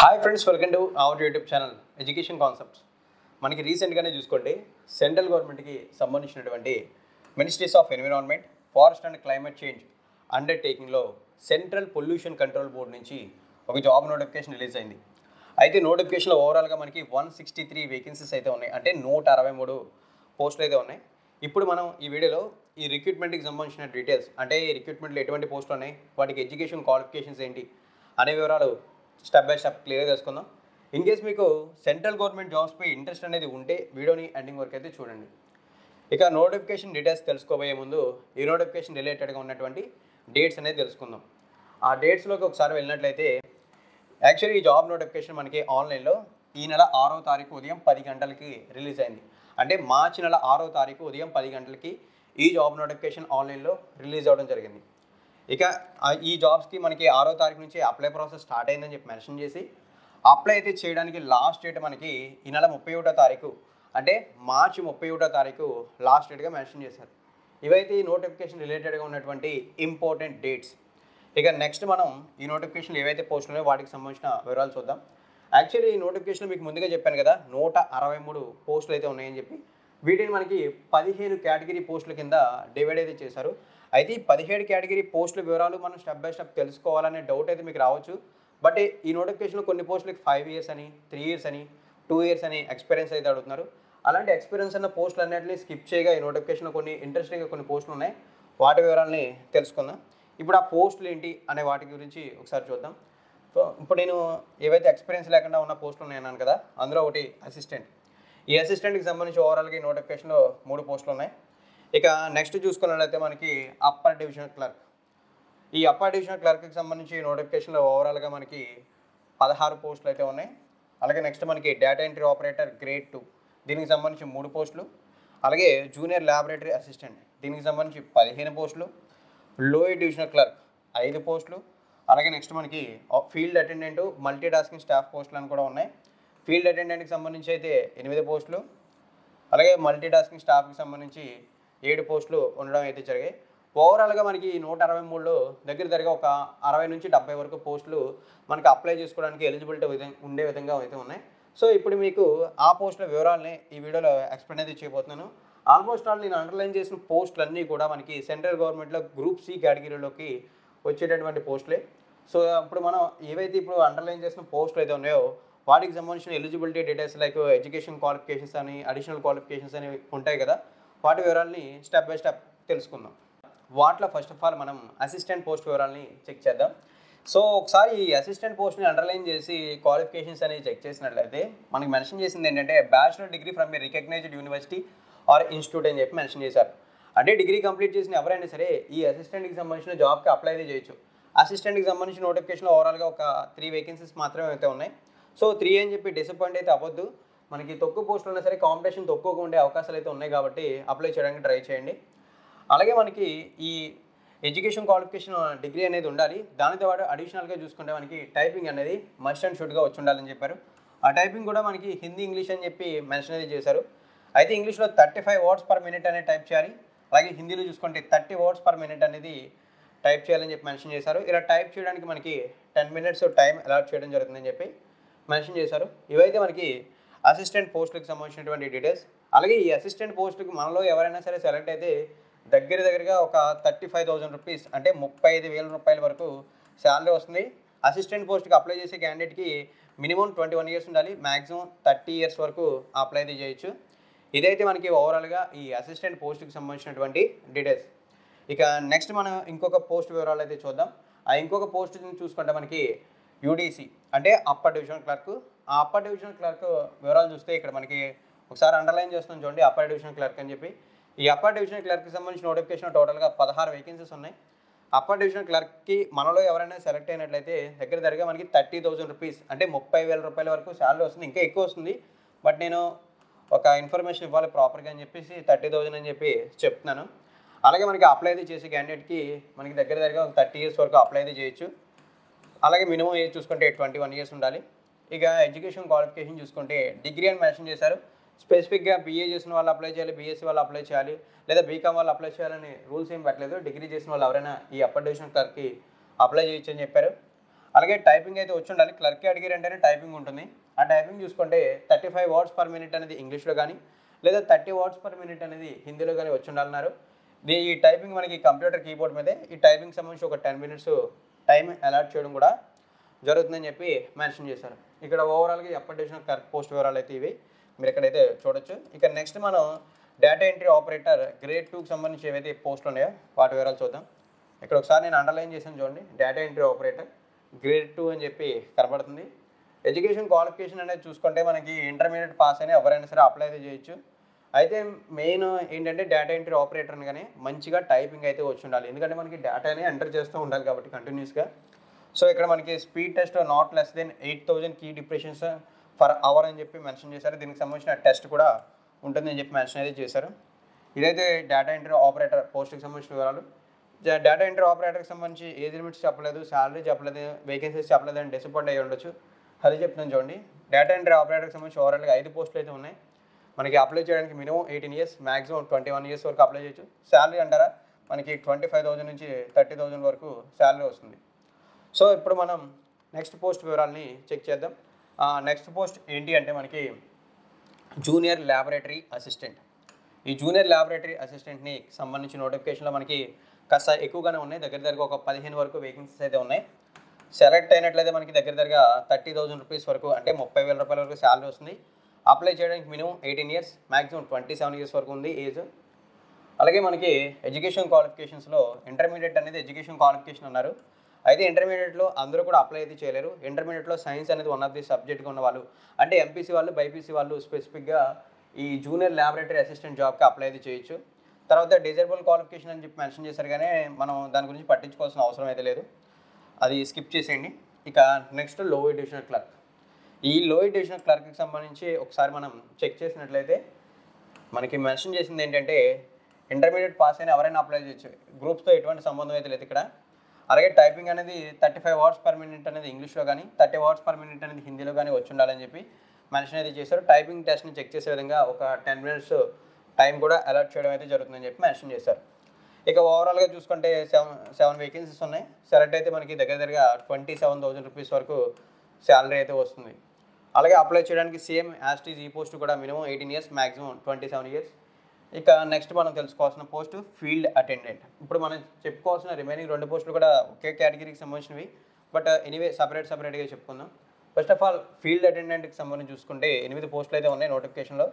hi friends welcome to our YouTube channel education concepts మనకి రీసెంట్గానే చూసుకోండి సెంట్రల్ గవర్నమెంట్కి సంబంధించినటువంటి ministries of environment forest and climate change అండర్టేకింగ్లో సెంట్రల్ పొల్యూషన్ కంట్రోల్ బోర్డ్ నుంచి ఒక జాబ్ నోటిఫికేషన్ రిలీజ్ అయింది అయితే నోటిఫికేషన్లో ఓవరాల్గా మనకి వన్ సిక్స్టీ త్రీ వేకెన్సీస్ అయితే ఉన్నాయి అంటే నూట అరవై మూడు పోస్టులు అయితే ఉన్నాయి ఇప్పుడు మనం ఈ వీడియోలో ఈ రిక్రూట్మెంట్కి సంబంధించిన డీటెయిల్స్ అంటే ఈ రిక్రూట్మెంట్లో ఎటువంటి పోస్టులు ఉన్నాయి వాటికి ఎడ్యుకేషన్ క్వాలిఫికేషన్స్ ఏంటి అనే వివరాలు స్టెప్ బై స్టెప్ క్లియర్గా తెలుసుకుందాం ఇన్ కేస్ మీకు సెంట్రల్ గవర్నమెంట్ జాబ్స్పై ఇంట్రెస్ట్ అనేది ఉంటే వీడియోని ఎండింగ్ వరకు అయితే చూడండి ఇక నోటిఫికేషన్ డీటెయిల్స్ తెలుసుకోబోయే ముందు ఈ నోటిఫికేషన్ రిలేటెడ్గా ఉన్నటువంటి డేట్స్ అనేది తెలుసుకుందాం ఆ డేట్స్లోకి ఒకసారి వెళ్ళినట్లయితే యాక్చువల్లీ ఈ జాబ్ నోటిఫికేషన్ మనకి ఆన్లైన్లో ఈ నెల ఆరో తారీఖు ఉదయం పది గంటలకి రిలీజ్ అయింది అంటే మార్చి నెల ఆరో తారీఖు ఉదయం పది గంటలకి ఈ జాబ్ నోటిఫికేషన్ ఆన్లైన్లో రిలీజ్ అవ్వడం జరిగింది ఇక ఆ- ఈ జాబ్స్కి మనకి ఆరో తారీఖు నుంచి అప్లై ప్రాసెస్ స్టార్ట్ అయిందని చెప్పి మెన్షన్ చేసి అప్లై అయితే చేయడానికి లాస్ట్ డేట్ మనకి ఈ నెల ముప్పై ఒకటో తారీఖు అంటే మార్చి ముప్పై ఒకటో తారీఖు లాస్ట్ డేట్గా మెన్షన్ చేశారు ఇవైతే ఈ నోటిఫికేషన్ రిలేటెడ్గా ఉన్నటువంటి ఇంపార్టెంట్ డేట్స్ ఇక నెక్స్ట్ మనం ఈ నోటిఫికేషన్ ఏవైతే పోస్టులు ఉన్నాయో వాటికి సంబంధించిన వివరాలు చూద్దాం యాక్చువల్లీ ఈ నోటిఫికేషన్ మీకు ముందుగా చెప్పాను కదా నూట అరవై మూడు పోస్టులు అయితే ఉన్నాయని చెప్పి వీటిని మనకి పదిహేను కేటగిరీ పోస్టుల కింద డివైడ్ అయితే చేశారు అయితే ఈ పదిహేడు కేటగిరీ పోస్టుల వివరాలు మనం స్టెప్ బై స్టెప్ తెలుసుకోవాలనే డౌట్ అయితే మీకు రావచ్చు బట్ ఈ నోటిఫికేషన్లో కొన్ని పోస్టులకి ఫైవ్ ఇయర్స్ అని త్రీ ఇయర్స్ అని టూ ఇయర్స్ అని ఎక్స్పీరియన్స్ అయితే అడుగుతున్నారు అలాంటి ఎక్స్పీరియన్స్ అన్న పోస్టులు అన్నింటినీ స్కిప్ చేయగా ఈ నోటిఫికేషన్లో కొన్ని ఇంట్రెస్టింగ్గా కొన్ని పోస్టులు ఉన్నాయి వాటి వివరాలని తెలుసుకుందాం ఇప్పుడు ఆ పోస్టులు ఏంటి అనే వాటి గురించి ఒకసారి చూద్దాం సో ఇప్పుడు నేను ఏవైతే ఎక్స్పీరియన్స్ లేకుండా ఉన్న పోస్టులు ఉన్నాయి అన్నాను కదా అందులో ఒకటి అసిస్టెంట్ ఈ అసిస్టెంట్కి సంబంధించి ఓవరాల్గా ఈ నోటిఫికేషన్లో మూడు పోస్టులు ఉన్నాయి ఇక నెక్స్ట్ చూసుకున్నట్లయితే మనకి అప్పర్ డివిజనల్ క్లర్క్ ఈ అప్పర్ డివిజనల్ క్లర్క్కి సంబంధించి నోటిఫికేషన్లో ఓవరాల్గా మనకి పదహారు పోస్టులు అయితే ఉన్నాయి అలాగే నెక్స్ట్ మనకి data entry operator grade two దీనికి సంబంధించి మూడు పోస్టులు అలాగే జూనియర్ ల్యాబొరేటరీ అసిస్టెంట్ దీనికి సంబంధించి పదిహేను పోస్టులు లోయర్ డివిజనల్ క్లర్క్ ఐదు పోస్టులు అలాగే నెక్స్ట్ మనకి field attendant multi tasking staff పోస్టులు అని కూడా ఉన్నాయి ఫీల్డ్ అటెండెంట్కి సంబంధించి అయితే ఎనిమిది పోస్టులు అలాగే మల్టీ టాస్కింగ్ స్టాఫ్కి సంబంధించి ఏడు పోస్టులు ఉండడం అయితే జరిగాయి ఓవరాల్గా మనకి ఈ నూట అరవై మూడులో దగ్గర దగ్గర ఒక అరవై నుంచి డెబ్బై వరకు పోస్టులు మనకి అప్లై చేసుకోవడానికి ఎలిజిబిలిటీ విధంగా ఉండే విధంగా అయితే ఉన్నాయి సో ఇప్పుడు మీకు ఆ పోస్టుల వివరాలని ఈ వీడియోలో ఎక్స్ప్లెయిన్ అయితే చేయబోతున్నాను ఆల్మోస్ట్ ఆల్ నేను అండర్లైన్ చేసిన పోస్టులు అన్నీ కూడా మనకి సెంట్రల్ గవర్నమెంట్లో గ్రూప్ సి కేటగిరీలోకి వచ్చేటటువంటి పోస్టులే సో ఇప్పుడు మనం ఏవైతే ఇప్పుడు అండర్లైన్ చేసిన పోస్టులు అయితే ఉన్నాయో వాటికి సంబంధించిన eligibility details like education qualifications అని అడిషనల్ క్వాలిఫికేషన్స్ అని ఉంటాయి కదా వాటి వివరాలని స్టెప్ బై స్టెప్ తెలుసుకుందాం వాటిలో ఫస్ట్ ఆఫ్ ఆల్ మనం అసిస్టెంట్ పోస్ట్ వివరాలని చెక్ చేద్దాం సో ఒకసారి ఈ అసిస్టెంట్ పోస్ట్ని అండర్లైన్ చేసి క్వాలిఫికేషన్స్ అనేవి చెక్ చేసినట్లయితే మనకి మెన్షన్ చేసింది ఏంటంటే bachelor degree from a recognised university or institute అని చెప్పి మెన్షన్ చేశారు అంటే డిగ్రీ కంప్లీట్ చేసిన ఎవరైనా సరే ఈ అసిస్టెంట్కి సంబంధించిన జాబ్కి అప్లై అయితే చేయొచ్చు అసిస్టెంట్కి సంబంధించిన నోటిఫికేషన్ ఓవరాల్గా ఒక త్రీ వేకెన్సీస్ మాత్రమే అయితే ఉన్నాయి సో త్రీ అని చెప్పి డిసప్పాయింట్ అయితే అవ్వద్దు మనకి తక్కువ పోస్టులు ఉన్నా సరే కాంపిటీషన్ తక్కువగా ఉండే అవకాశాలు అయితే ఉన్నాయి కాబట్టి అప్లై చేయడానికి ట్రై చేయండి అలాగే మనకి ఈ ఎడ్యుకేషన్ క్వాలిఫికేషన్ డిగ్రీ అనేది ఉండాలి దానితో పాటు అడిషనల్గా చూసుకుంటే మనకి టైపింగ్ అనేది మస్ట్ అండ్ షుడ్గా వచ్చి ఉండాలని చెప్పారు ఆ టైపింగ్ కూడా మనకి హిందీ ఇంగ్లీష్ అని చెప్పి మెన్షన్ అనేది చేశారు అయితే ఇంగ్లీష్లో thirty five words per minute అనేది టైప్ చేయాలి అలాగే హిందీలో చూసుకుంటే థర్టీ వర్డ్స్ పర్ మినిట్ అనేది టైప్ చేయాలని చెప్పి మెన్షన్ చేశారు ఇలా టైప్ చేయడానికి మనకి టెన్ మినిట్స్ టైం అలాట్ చేయడం జరుగుతుందని చెప్పి మెన్షన్ చేశారు ఇవైతే మనకి అసిస్టెంట్ పోస్టులకు సంబంధించినటువంటి డీటెయిల్స్ అలాగే ఈ అసిస్టెంట్ పోస్టుకి మనలో ఎవరైనా సరే సెలెక్ట్ అయితే దగ్గర దగ్గరగా ఒక థర్టీ ఫైవ్ థౌసండ్ రూపీస్ అంటే ముప్పై ఐదు వేల రూపాయల వరకు శాలరీ వస్తుంది అసిస్టెంట్ పోస్ట్కి అప్లై చేసే క్యాండిడేట్కి మినిమం ట్వంటీ వన్ ఇయర్స్ ఉండాలి మ్యాక్సిమం థర్టీ ఇయర్స్ వరకు అప్లై అయితే చేయొచ్చు ఇదైతే మనకి ఓవరాల్గా ఈ అసిస్టెంట్ పోస్ట్కి సంబంధించినటువంటి డీటెయిల్స్ ఇక నెక్స్ట్ మనం ఇంకొక పోస్ట్ వివరాలు అయితే చూద్దాం ఆ ఇంకొక పోస్ట్ చూసుకుంటే మనకి యూడీసీ అంటే అప్పర్ డివిజనల్ క్లర్క్ ఆ అప్పర్ డివిజనల్ క్లర్క్ వివరాలు చూస్తే ఇక్కడ మనకి ఒకసారి అండర్లైన్ చేస్తాం చూడండి అప్పర్ డివిజనల్ క్లర్క్ అని చెప్పి ఈ అప్పర్ డివిజనల్ క్లర్క్కి సంబంధించిన నోటిఫికేషన్ టోటల్గా పదహారు వేకెన్సీస్ ఉన్నాయి అప్పర్ డివిజనల్ క్లర్క్కి మనలో ఎవరైనా సెలెక్ట్ అయినట్లయితే దగ్గర దగ్గరగా మనకి థర్టీ థౌసండ్ రూపీస్ అంటే ముప్పై వేల రూపాయల వరకు శాలరీ వస్తుంది ఇంకా ఎక్కువ వస్తుంది బట్ నేను ఒక ఇన్ఫర్మేషన్ ఇవ్వాలి ప్రాపర్గా అని చెప్పేసి థర్టీ థౌసండ్ అని చెప్పి చెప్తున్నాను అలాగే మనకి అప్లై అయితే చేసే క్యాండిడేట్కి మనకి దగ్గర దగ్గరగా ఒక థర్టీ ఇయర్స్ వరకు అప్లై అయితే చేయొచ్చు అలాగే మినిమం ఏజ్ చూసుకుంటే ట్వంటీ వన్ ఇయర్స్ ఉండాలి ఇక ఎడ్యుకేషన్ క్వాలిఫికేషన్ చూసుకుంటే డిగ్రీ అని మెన్షన్ చేశారు స్పెసిఫిక్గా బీఏ చేసిన వాళ్ళు అప్లై చేయాలి బీఎస్సీ వాళ్ళు అప్లై చేయాలి లేదా బీకామ్ వాళ్ళు అప్లై చేయాలని రూల్స్ ఏం పెట్టలేదు డిగ్రీ చేసిన వాళ్ళు ఎవరైనా ఈ అప్పర్ డివిజన్ క్లర్క్కి అప్లై చేయొచ్చు అని చెప్పారు అలాగే టైపింగ్ అయితే వచ్చి ఉండాలి క్లర్క్ అడిగారు అంటేనే టైపింగ్ ఉంటుంది ఆ టైపింగ్ చూసుకుంటే thirty five words per minute అనేది ఇంగ్లీష్లో కానీ లేదా థర్టీ వర్డ్స్ పర్ మినిట్ అనేది హిందీలో కానీ వచ్చి ఉండాలన్నారు దీ ఈ టైపింగ్ మనకి కంప్యూటర్ కీబోర్డ్ మీదే ఈ టైపింగ్ సంబంధించి ఒక టెన్ మినిట్స్ టైం అలాట్ చేయడం కూడా జరుగుతుందని చెప్పి మెన్షన్ చేశారు ఇక్కడ ఓవరాల్గా ఎప్పటి డివిజన్ కరెక్ట్ పోస్ట్ వివరాలు అయితే ఇవి మీరు ఇక్కడైతే చూడొచ్చు ఇక నెక్స్ట్ మనం డేటా ఎంట్రీ ఆపరేటర్ గ్రేడ్ టూకి సంబంధించి ఏవైతే పోస్టులు ఉన్నాయో వాటి వివరాలు చూద్దాం ఇక్కడ ఒకసారి నేను అండర్లైన్ చేశాను చూడండి data entry operator grade two అని చెప్పి కనబడుతుంది ఎడ్యుకేషన్ క్వాలిఫికేషన్ అనేది చూసుకుంటే మనకి ఇంటర్మీడియట్ పాస్ అయినా ఎవరైనా సరే అప్లై అయితే చేయొచ్చు అయితే మెయిన్ ఏంటంటే డేటా ఎంట్రీ ఆపరేటర్ కానీ మంచిగా టైపింగ్ అయితే వచ్చి ఉండాలి ఎందుకంటే మనకి డేటాని ఎంటర్ చేస్తూ ఉండాలి కాబట్టి కంటిన్యూస్గా సో ఇక్కడ మనకి speed test not less than eight thousand key depressions for hour అని చెప్పి మెన్షన్ చేశారు దీనికి సంబంధించిన టెస్ట్ కూడా ఉంటుందని చెప్పి మెన్షన్ అయితే చేశారు ఇదైతే డేటా ఎంట్రీ ఆపరేటర్ పోస్ట్కి సంబంధించిన వివరాలు డేటా ఎంట్రీ ఆపరేటర్కి సంబంధించి ఏజ్ లిమిట్స్ చెప్పలేదు శాలరీ చెప్పలేదు వేకెన్సీస్ చెప్పలేదు అని డిసప్పాయింట్ అయ్యి ఉండొచ్చు అది చెప్తున్నాను చూడండి డేటా ఎంట్రీ ఆపరేటర్కి సంబంధించి ఓవరాల్గా ఐదు పోస్టులు అయితే ఉన్నాయి మనకి అప్లై చేయడానికి minimum eighteen years maximum twenty one years వరకు అప్లై చేయొచ్చు శాలరీ అంటారా మనకి ట్వంటీ ఫైవ్ థౌసండ్ నుంచి థర్టీ థౌసండ్ వరకు శాలరీ వస్తుంది సో ఇప్పుడు మనం నెక్స్ట్ పోస్ట్ వివరాలని చెక్ చేద్దాం నెక్స్ట్ పోస్ట్ ఏంటి అంటే మనకి జూనియర్ ల్యాబొరేటరీ అసిస్టెంట్ ఈ జూనియర్ ల్యాబొరేటరీ అసిస్టెంట్ని సంబంధించిన నోటిఫికేషన్లో మనకి కాస్త ఎక్కువగానే ఉన్నాయి దగ్గర దగ్గర ఒక పదిహేను వరకు వేకెన్సీస్ అయితే ఉన్నాయి సెలెక్ట్ అయినట్లయితే మనకి దగ్గర దగ్గర థర్టీ థౌసండ్ రూపీస్ వరకు అంటే ముప్పై వేల రూపాయల వరకు శాలరీ వస్తుంది అప్లై చేయడానికి minimum eighteen years maximum twenty seven years వరకు ఉంది ఏజ్ అలాగే మనకి ఎడ్యుకేషన్ క్వాలిఫికేషన్స్లో ఇంటర్మీడియట్ అనేది ఎడ్యుకేషన్ క్వాలిఫికేషన్ అన్నారు అయితే ఇంటర్మీడియట్లో అందరూ కూడా అప్లై అయితే చేయలేరు ఇంటర్మీడియట్లో సైన్స్ అనేది వన్ ఆఫ్ ది సబ్జెక్ట్గా ఉన్న వాళ్ళు అంటే ఎంపీసీ వాళ్ళు బైపీసీ వాళ్ళు స్పెసిఫిక్గా ఈ జూనియర్ ల్యాబొరేటరీ అసిస్టెంట్ జాబ్కి అప్లై అయితే చేయొచ్చు తర్వాత డిజైరబుల్ క్వాలిఫికేషన్ అని చెప్పి మెన్షన్ చేశారు కానీ మనం దాని గురించి పట్టించుకోవాల్సిన అవసరం అయితే లేదు అది స్కిప్ చేసేయండి ఇక నెక్స్ట్ లో డివిజనల్ క్లర్క్ ఈ లో డివిజనల్ క్లర్క్కి సంబంధించి ఒకసారి మనం చెక్ చేసినట్లయితే మనకి మెన్షన్ చేసింది ఏంటంటే ఇంటర్మీడియట్ పాస్ అయిన ఎవరైనా అప్లై చేయొచ్చు గ్రూప్స్తో ఎటువంటి సంబంధం అయితే లేదు ఇక్కడ అలాగే టైపింగ్ అనేది thirty five words per minute అనేది ఇంగ్లీష్లో కానీ థర్టీ వర్డ్స్ పర్ మినిట్ అనేది హిందీలో కానీ వచ్చి ఉండాలని చెప్పి మెన్షన్ అయితే చేశారు టైపింగ్ టెస్ట్ని చెక్ చేసే విధంగా ఒక టెన్ మినిట్స్ టైం కూడా అలాట్ చేయడం అయితే జరుగుతుందని చెప్పి మెన్షన్ చేశారు ఇక ఓవరాల్గా చూసుకుంటే సెవెన్ సెవెన్ వేకెన్సీస్ ఉన్నాయి సెలెక్ట్ అయితే మనకి దగ్గర దగ్గరగా ట్వంటీ సెవెన్ థౌసండ్ రూపీస్ వరకు శాలరీ అయితే వస్తుంది అలాగే అప్లై చేయడానికి సేమ్ యాస్టీజ్ ఈ పోస్ట్ కూడా minimum eighteen years maximum twenty seven years ఇక నెక్స్ట్ మనం తెలుసుకోవాల్సిన పోస్ట్ ఫీల్డ్ అటెండెంట్ ఇప్పుడు మనం చెప్పుకోవాల్సిన రిమైనింగ్ రెండు పోస్టులు కూడా ఒకే కేటగిరీకి సంబంధించినవి బట్ ఎనీవే సపరేట్ సపరేట్గా చెప్పుకుందాం ఫస్ట్ ఆఫ్ ఆల్ ఫీల్డ్ అటెండెంట్కి సంబంధించి చూసుకుంటే ఎనిమిది పోస్టులు అయితే ఉన్నాయి నోటిఫికేషన్లో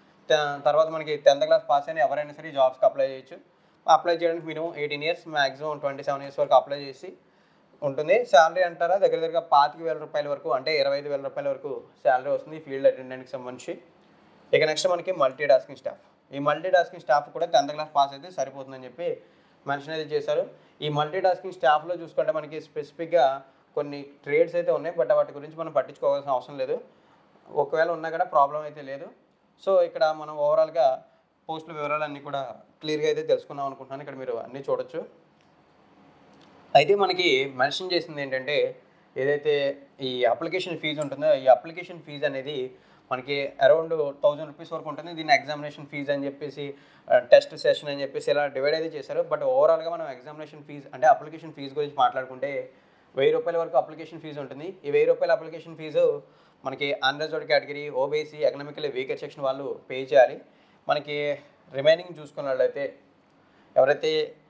త- తర్వాత మనకి టెన్త్ క్లాస్ పాస్ అయిన ఎవరైనా సరే జాబ్స్కి అప్లై చేయొచ్చు అప్లై చేయడానికి minimum eighteen years maximum twenty seven years వరకు అప్లై చేసి ఉంటుంది శాలరీ అంటారా దగ్గర దగ్గర పాతిక వేల రూపాయల వరకు అంటే ఇరవై ఐదు వేల రూపాయల వరకు శాలరీ వస్తుంది ఫీల్డ్ అటెండెంట్కి సంబంధించి ఇక నెక్స్ట్ మనకి మల్టీ టాస్కింగ్ స్టాఫ్ ఈ మల్టీ టాస్కింగ్ స్టాఫ్ కూడా టెన్త్ క్లాస్ పాస్ అయితే సరిపోతుందని చెప్పి మెన్షన్ అయితే చేశారు ఈ మల్టీ టాస్కింగ్ స్టాఫ్లో చూసుకుంటే మనకి స్పెసిఫిక్గా కొన్ని ట్రేడ్స్ అయితే ఉన్నాయి బట్ వాటి గురించి మనం పట్టించుకోవాల్సిన అవసరం లేదు ఒకవేళ ఉన్నా కూడా ప్రాబ్లం అయితే లేదు సో ఇక్కడ మనం ఓవరాల్గా పోస్టుల వివరాలు అన్నీ కూడా క్లియర్గా అయితే తెలుసుకుందాం అనుకుంటున్నాను ఇక్కడ మీరు అన్నీ చూడొచ్చు అయితే మనకి మెన్షన్ చేసింది ఏంటంటే ఏదైతే ఈ అప్లికేషన్ ఫీజు ఉంటుందో ఈ అప్లికేషన్ ఫీజు అనేది మనకి అరౌండ్ థౌజండ్ రూపీస్ వరకు ఉంటుంది దీన్ని ఎగ్జామినేషన్ ఫీజు అని చెప్పేసి టెస్ట్ సెషన్ అని చెప్పేసి ఇలా డివైడ్ అయితే చేశారు బట్ ఓవరాల్గా మనం ఎగ్జామినేషన్ ఫీజు అంటే అప్లికేషన్ ఫీజు గురించి మాట్లాడుకుంటే వెయ్యి రూపాయల వరకు అప్లికేషన్ ఫీజు ఉంటుంది ఈ వెయ్యి రూపాయల అప్లికేషన్ ఫీజు మనకి unreserved category OBC economical weaker section వాళ్ళు పే చేయాలి మనకి రిమైనింగ్ చూసుకున్నట్లయితే ఎవరైతే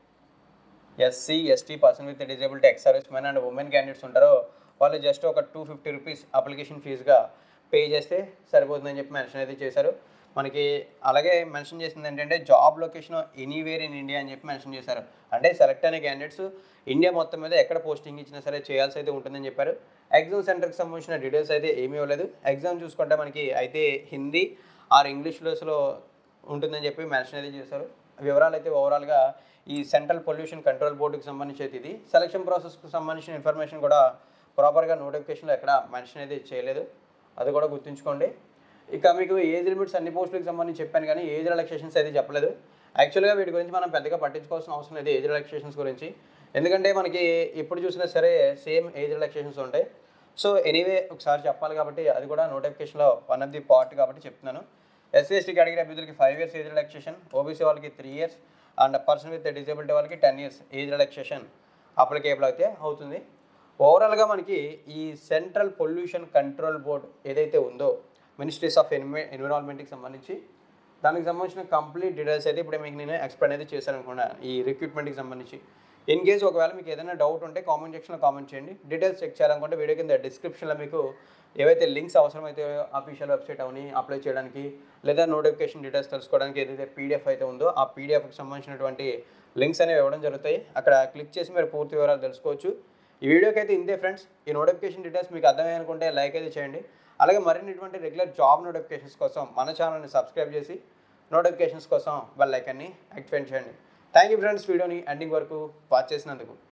SC ST person with disability ex service men and women candidates ఉంటారో వాళ్ళు జస్ట్ ఒక టూ ఫిఫ్టీ రూపీస్ అప్లికేషన్ ఫీజుగా పే చేస్తే సరిపోతుందని చెప్పి మెన్షన్ అయితే చేశారు మనకి అలాగే మెన్షన్ చేసింది ఏంటంటే job location anywhere in India అని చెప్పి మెన్షన్ చేశారు అంటే సెలెక్ట్ అయిన క్యాండిడేట్స్ ఇండియా మొత్తం మీద ఎక్కడ పోస్టింగ్ ఇచ్చినా సరే చేయాల్సి అయితే ఉంటుందని చెప్పారు ఎగ్జామ్ సెంటర్కి సంబంధించిన డీటెయిల్స్ అయితే ఏమీ ఇవ్వలేదు ఎగ్జామ్ చూసుకుంటే మనకి అయితే హిందీ ఆర్ ఇంగ్లీష్లో ఉంటుందని చెప్పి మెన్షన్ అయితే చేశారు వివరాలు అయితే ఓవరాల్గా ఈ సెంట్రల్ పొల్యూషన్ కంట్రోల్ బోర్డుకి సంబంధించి అయితే ఇది సెలక్షన్ ప్రాసెస్కి సంబంధించిన ఇన్ఫర్మేషన్ కూడా ప్రాపర్గా నోటిఫికేషన్లో ఎక్కడ మెన్షన్ అయితే చేయలేదు అది కూడా గుర్తుంచుకోండి ఇక మీకు ఏజ్ లిమిట్స్ అన్ని పోస్టులకు సంబంధించి చెప్పాను కానీ ఏజ్ రిలాక్సేషన్స్ అయితే చెప్పలేదు యాక్చువల్గా వీటి గురించి మనం పెద్దగా పట్టించుకోవాల్సిన అవసరం లేదు ఏజ్ రిలాక్సేషన్స్ గురించి ఎందుకంటే మనకి ఎప్పుడు చూసినా సరే సేమ్ ఏజ్ రిలాక్సేషన్స్ ఉంటాయి సో ఎనీవే ఒకసారి చెప్పాలి కాబట్టి అది కూడా నోటిఫికేషన్లో వన్ ఆఫ్ ది పార్ట్ కాబట్టి చెప్తున్నాను ఎస్సీ ఎస్టీ కేటగిరీ అభ్యర్థులకి five years age relaxation OBC వాళ్ళకి three years and person with disability వాళ్ళకి ten years age relaxation applicable అయితే అవుతుంది ఓవరాల్గా మనకి ఈ సెంట్రల్ పొల్యూషన్ కంట్రోల్ బోర్డ్ ఏదైతే ఉందో మినిస్ట్రీస్ ఆఫ్ ఎన్వి ఎన్విరాన్మెంట్కి సంబంధించి దానికి సంబంధించిన కంప్లీట్ డీటెయిల్స్ అయితే ఇప్పుడు మీకు నేను ఎక్స్ప్లెయిన్ అయితే చేశాను అనుకున్నా ఈ రిక్రూట్మెంట్కి సంబంధించి ఇన్ కేస్ ఒకవేళ మీకు ఏదైనా డౌట్ ఉంటే కామెంట్ సెక్షన్లో కామెంట్ చేయండి డీటెయిల్స్ చెక్ చేయాలనుకుంటే వీడియో కింద డిస్క్రిప్షన్లో మీకు ఏవైతే లింక్స్ అవసరమైతే అఫీషియల్ వెబ్సైట్ అవని అప్లై చేయడానికి లేదా నోటిఫికేషన్ డీటెయిల్స్ తెలుసుకోవడానికి ఏదైతే పీడిఎఫ్ అయితే ఉందో ఆ పీడిఎఫ్కి సంబంధించినటువంటి లింక్స్ అనేవి ఇవ్వడం జరుగుతాయి అక్కడ క్లిక్ చేసి మీరు పూర్తి వివరాలు తెలుసుకోవచ్చు ఈ వీడియోకి అయితే ఇంతే ఫ్రెండ్స్ ఈ నోటిఫికేషన్ డీటెయిల్స్ మీకు అర్థమయ్యాయి అనుకుంటే లైక్ అయితే చేయండి అలాగే మరిన్ని ఇటువంటి రెగ్యులర్ జాబ్ నోటిఫికేషన్స్ కోసం మన ఛానల్ని సబ్స్క్రైబ్ చేసి నోటిఫికేషన్స్ కోసం బెల్ ఐకాన్ని యాక్టివేట్ చేయండి థ్యాంక్ యూ ఫ్రెండ్స్ వీడియోని ఎండింగ్ వరకు వాచ్ చేసినందుకు